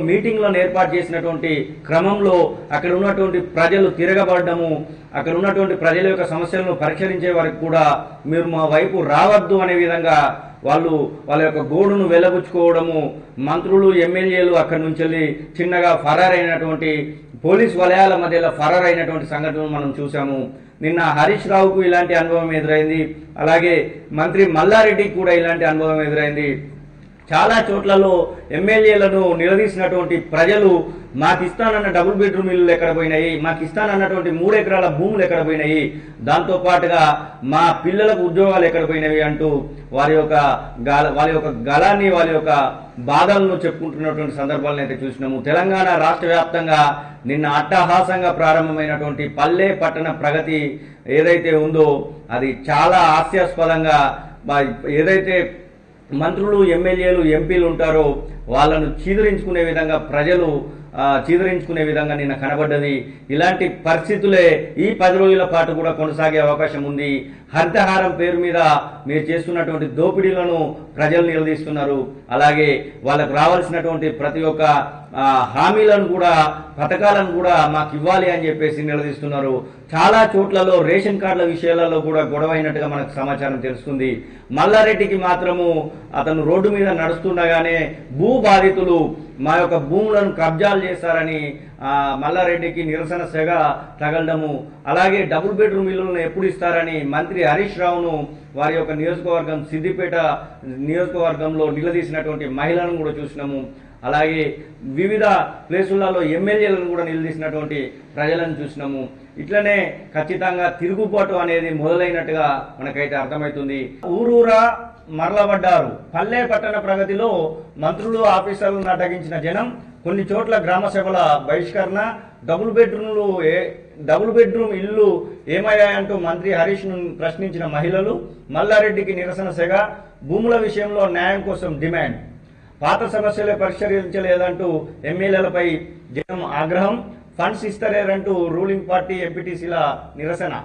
మీటింగ్లను ఏర్పాటు చేసినటువంటి క్రమంలో అక్కడ ఉన్నటువంటి ప్రజలు తిరగబడము అక్కడ ఉన్నటువంటి ప్రజల యొక్క సమస్యలను పరిష్కరించే వరకు కూడా మీరు మా వైపు రావద్దు అనే విధంగా వాళ్ళు వాళ్ళ యొక్క గోడును వెలబుచ్చుకోవడము మంత్రులు ఎమ్మెల్యేలు అక్కడి నుంచి వెళ్ళి చిన్నగా ఫరార్ అయినటువంటి పోలీస్ వలయాల మధ్యలో ఫరార్ అయినటువంటి సంఘటనలు మనం చూసాము నిన్న హరీష్ రావుకు ఇలాంటి అనుభవం ఎదురైంది అలాగే మంత్రి మల్లారెడ్డికి కూడా ఇలాంటి అనుభవం ఎదురైంది చాలా చోట్లలో ఎమ్మెల్యేలను నిలదీసినటువంటి ప్రజలు మాకు ఇస్తానన్న డబుల్ బెడ్రూమ్ ఇల్లు ఎక్కడ పోయినాయి మాకు ఇస్తానన్నటువంటి మూడు ఎకరాల భూములు ఎక్కడ పోయినాయి దాంతో పాటుగా మా పిల్లలకు ఉద్యోగాలు ఎక్కడ పోయినవి అంటూ వారి యొక్క గాల వారి యొక్క గలాన్ని వారి యొక్క బాధలను చెప్పుకుంటున్నటువంటి సందర్భాలను అయితే చూసినాము తెలంగాణ రాష్ట్ర వ్యాప్తంగా నిన్న అట్టహాసంగా ప్రారంభమైనటువంటి పల్లె పట్టణ ప్రగతి ఏదైతే ఉందో అది చాలా హాస్యాస్పదంగా బా- ఏదైతే మంత్రులు ఎమ్మెల్యేలు ఎంపీలు ఉంటారో వాళ్ళను చీదరించుకునే విధంగా ప్రజలు ఆ, చీదరించుకునే విధంగా నిన్న కనబడ్డది ఇలాంటి పరిస్థితులే ఈ పది రోజుల పాటు కూడా కొనసాగే అవకాశం ఉంది హరితహారం పేరు మీద మీరు చేస్తున్నటువంటి దోపిడీలను ప్రజలు నిలదీస్తున్నారు అలాగే వాళ్ళకు రావాల్సినటువంటి ప్రతి ఒక్క ఆ, హామీలను కూడా పథకాలను కూడా మాకు ఇవ్వాలి అని చెప్పేసి నిలదీస్తున్నారు చాలా చోట్లలో రేషన్ కార్డుల విషయాలలో కూడా గొడవ అయినట్టుగా మనకు సమాచారం తెలుస్తుంది మల్లారెడ్డికి మాత్రము అతను రోడ్డు మీద నడుస్తుండగానే భూ బాధితులు మా యొక్క భూములను కబ్జాలు చేస్తారని ఆ, మల్లారెడ్డికి నిరసన సెగ తగలడము అలాగే డబుల్ బెడ్రూమ్ ఇల్లులను ఎప్పుడు ఇస్తారని మంత్రి హరీష్ రావును వారి యొక్క నియోజకవర్గం సిద్దిపేట నియోజకవర్గంలో నిలదీసినటువంటి మహిళలను కూడా చూసినాము అలాగే వివిధ ప్లేసులలో ఎమ్మెల్యేలను కూడా నిలదీసినటువంటి ప్రజలను చూసినాము ఇట్లనే ఖచ్చితంగా తిరుగుబాటు అనేది మొదలైనట్టుగా మనకైతే అర్థమవుతుంది ఊరూరా మరలబడ్డారు పల్లె పట్టణ ప్రగతిలో మంత్రులు ఆఫీసర్లను అడ్డగించిన జనం కొన్ని చోట్ల గ్రామ సభల బహిష్కరణ డబుల్ బెడ్రూమ్లు ఏ డబుల్ బెడ్రూమ్ ఇల్లు ఏమయ్యాయంటూ మంత్రి హరీష్ ను ప్రశ్నించిన మహిళలు మల్లారెడ్డికి నిరసన సెగ భూముల విషయంలో న్యాయం కోసం డిమాండ్ పాత సమస్యలే పరిష్కరించలేదంటూ ఎమ్మెల్యేలపై జనం ఆగ్రహం ఫండ్స్ ఇస్తలేరంటూ రూలింగ్ పార్టీ ఎంపీటీసీల నిరసన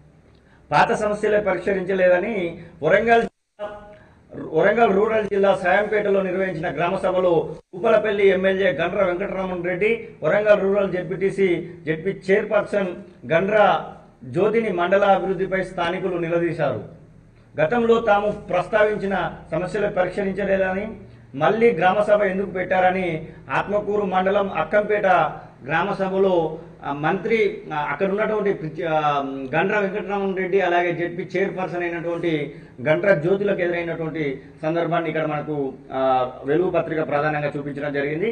పాత సమస్యలే పరిష్కరించలేదని వరంగల్ జిల్లా- వరంగల్ రూరల్ జిల్లా సాయంపేటలో నిర్వహించిన గ్రామ సభలో Uppalapalli MLA Gandra Venkataramana Reddy Warangal rural ZPTC ZP chairperson Gandra జ్యోతిని మండల అభివృద్ధిపై స్థానికులు నిలదీశారు గతంలో తాము ప్రస్తావించిన సమస్యలు పరిష్కరించలేదని మళ్ళీ గ్రామ సభ ఎందుకు పెట్టారని ఆత్మకూరు మండలం అక్కంపేట గ్రామ సభలో ఆ, మంత్రి ఆ, అక్కడ ఉన్నటువంటి ప్రి- ఆ, గండ్ర వెంకటరమణ రెడ్డి అలాగే జెడ్పీ చైర్పర్సన్ అయినటువంటి గండ్ర జ్యోతులకు ఎదురైనటువంటి సందర్భాన్ని ఇక్కడ మనకు ఆ, వెలుగు పత్రిక ప్రధానంగా చూపించడం జరిగింది